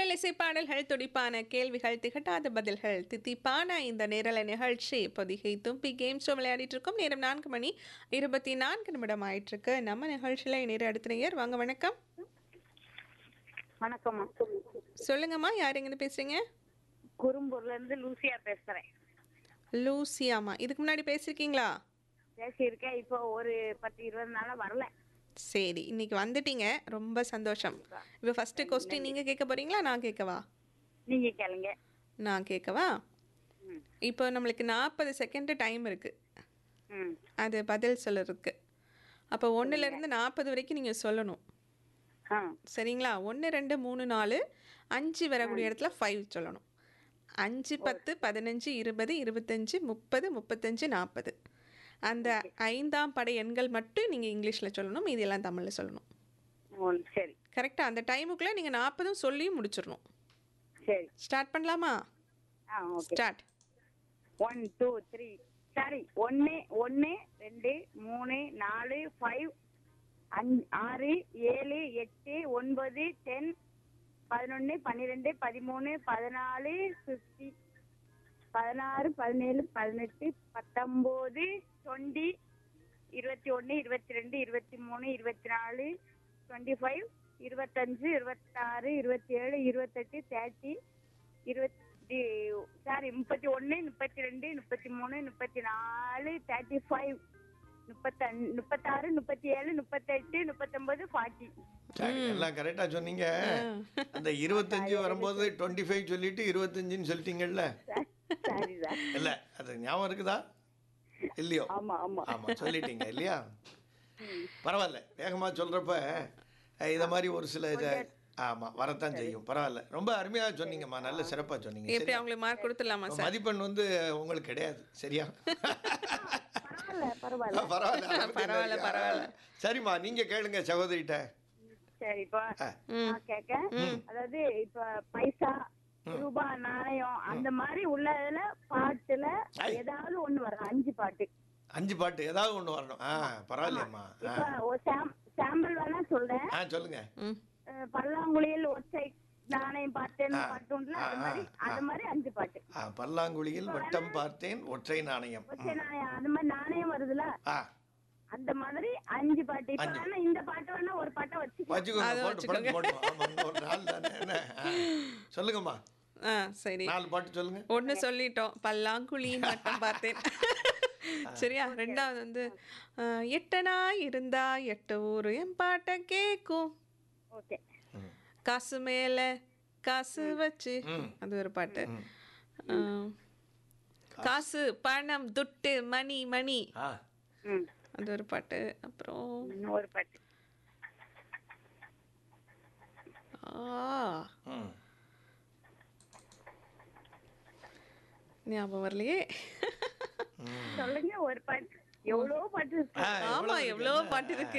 மெல்லிசை பாடல்கள் துடிப்பான கேள்விகள் திகட்டாத பதில்கள் தித்திப்பான இந்த நேரல நிகழ்ச்சி பொதிகை தும்பி கேம் ஷோ விளையாடிட்டு இருக்கோம் நேரம் நான்கு மணி இருபத்தி நான்கு நிமிடம் ஆயிட்டு இருக்கு நம்ம நிகழ்ச்சியில நேர அடுத்த நேயர் வாங்க வணக்கம் வணக்கம்மா சொல்லுங்கம்மா யார் எங்கன்னு பேசுறீங்க குறும்பூர்ல இருந்து லூசியா பேசுறேன் லூசியாமா இதுக்கு முன்னாடி பேசியிருக்கீங்களா பேசியிருக்கேன் இப்போ ஒரு பத்து இருபது நாளா வரல சரி இன்னைக்கு வந்துட்டீங்க ரொம்ப சந்தோஷம் இப்போ ஃபர்ஸ்ட் கொஸ்டின் நீங்க கேட்க போறீங்களா நான் கேட்கவா நீங்க கேளுங்க நான் கேட்கவா ம் இப்போ நம்மளுக்கு நாற்பது செகண்ட் டைம் இருக்கு ம் அது பதில் சொல்லறதுக்கு அப்போ ஒன்றுலேருந்து நாற்பது வரைக்கும் நீங்கள் சொல்லணும் ஆ சரிங்களா ஒன்று ரெண்டு மூணு நாலு அஞ்சு வரக்கூடிய இடத்துல ஃபைவ் சொல்லணும் அஞ்சு பத்து பதினஞ்சு இருபது இருபத்தஞ்சு முப்பது முப்பத்தஞ்சு நாற்பது அந்த ஐந்தாம் படை எண்கள் மட்டும் நீங்கள் இங்கிலீஷில் சொல்லணும் மீதி எல்லாம் தமிழில் சொல்லணும் ஓ சரி கரெக்டாக அந்த டைமுக்குள்ளே நீங்கள் நாற்பதும் சொல்லியும் முடிச்சிடணும் சரி ஸ்டார்ட் பண்ணலாமா ஆ okay start one two three சரி ஒன்று ஒன்று ரெண்டு மூணு நாலு ஃபைவ் அஞ்சு ஆறு ஏழு எட்டு ஒன்பது டென் பதினொன்று பன்னிரெண்டு பதிமூணு பதினாலு ஃபிஃப்டி பதினாறு பதினேழு பதினெட்டு பத்தொம்போது டுவெண்ட்டி இருபத்தி ஒன்று இருபத்தி ரெண்டு இருபத்தி மூணு இருபத்தி நாலு டுவெண்ட்டி ஃபைவ் இருபத்தஞ்சு இருபத்தாறு இருபத்தி ஏழு இருபத்தெட்டு தேர்ட்டி இருபத்தி சாரி முப்பத்தி ஒன்று முப்பத்தி ரெண்டு முப்பத்தி மூணு முப்பத்தி நாலு தேர்ட்டி ஃபைவ் முப்பத்தஞ்சு முப்பத்தாறு முப்பத்தி ஏழு முப்பத்தெட்டு முப்பத்தொம்பது ஃபார்ட்டி சரி, எல்லாம் கரெக்டா சொன்னீங்க அந்த இருபத்தஞ்சு வரும்போது டுவெண்ட்டி ஃபைவ் சொல்லிட்டு இருபத்தஞ்சுன்னு சொல்லிட்டீங்கல்ல சரி சார் இல்ல அது ஞாபகம் இருக்குதா இல்லையோ ஆமா ஆமா ஆமா சொல்லிட்டீங்க இல்லையா பரவாயில்ல வேகமா சொல்றப்ப அஹ், இத மாதிரி ஒரு சில இத ஆமா வரத்தான் செய்யும் பரவாயில்ல ரொம்ப அருமையா சொன்னீங்கம்மா நல்ல சிறப்பா சொன்னீங்க எப்படி சரியா? அவங்களுக்கு மார்க் கொடுத்துடலாமா சார் மதிப்பெண் வந்து உங்களுக்கு கிடையாது சரியா பரவாயில்ல பரவாயில்ல பரவாயில்ல அதை பத்தி பரவாயில்ல, இல்லையா? பரவாயில்ல. சரிம்மா நீங்க கேளுங்க சகோதரிட்ட சரி இப்போ ஆ. நான் கேட்க அதாவது இப்ப பைசா ரூபா நாணயம் அந்த மாதிரி உள்ளதுல பாட்டுல ஐ. ஏதாவது ஒண்ணு வரும் அஞ்சு பாட்டு அஞ்சு பாட்டு ஏதாவது ஒண்ணு வரணும் ஆ பரவாயில்லையம்மா ஆ இப்ப ஒரு சாம் சாம்பிள் வேணா சொல்றேன் ஆ சொல்லுங்க ம் அஹ் பல்லாங்குழியில் ஒற்றை நாணயம் பார்த்தேன்னு ஆ. பாட்டு உண்டுல அது ஆ, மாதிரி ஆ, அந்த மாதிரி அஞ்சு பாட்டு ஆ பல்லாங்குழியில் வட்டம் பார்த்தேன் ஒற்றை நாணயம் ஒற்றை நாணயம் அந்த மாதிரி நாணயம் வருதுல ஆ அந்த மாதிரி அஞ்சு பாட்டு இப்ப அஞ்சு. வேணா இந்த பாட்டு வேணா ஒரு பாட்டை வச்சுக்கலாம் வச்சுக்கோங்க அதை போட்டு போட்டு வச்சுக்கோங்க. போட்டு ஆமா இன்னும் ஒரு நாள் தானே என்ன ஆ. சொல்லுங்கம்மா ஆ சரி நாலு பாட்டு சொல்லுங்க ஒன்று சொல்லிட்டோம் பல்லாங்குழி மட்டும் பார்த்தேன் சரியா ரெண்டாவது வந்து ஆ, எட்டனா இருந்தா எட்டு ஊரு என் பாட்டை கேட்கும் ஓகே ம். காசு மேல காசு வச்சு ம். அது ஒரு பாட்டு ஆ, காசு பணம் துட்டு மணி மணி ஆ ம் அது ஒரு பாட்டு அப்புறம் இன்னும் ஒரு பாட்டு ஆ ம் ஞாபகம் வரலையே சொல்லுங்க ஒரு பாட்டு எவ்வளவு பாட்டு இருக்கு ஆ, ஆமா எவ்வளவு எவ்வளோ இருக்குல்ல? பாட்டு இருக்கு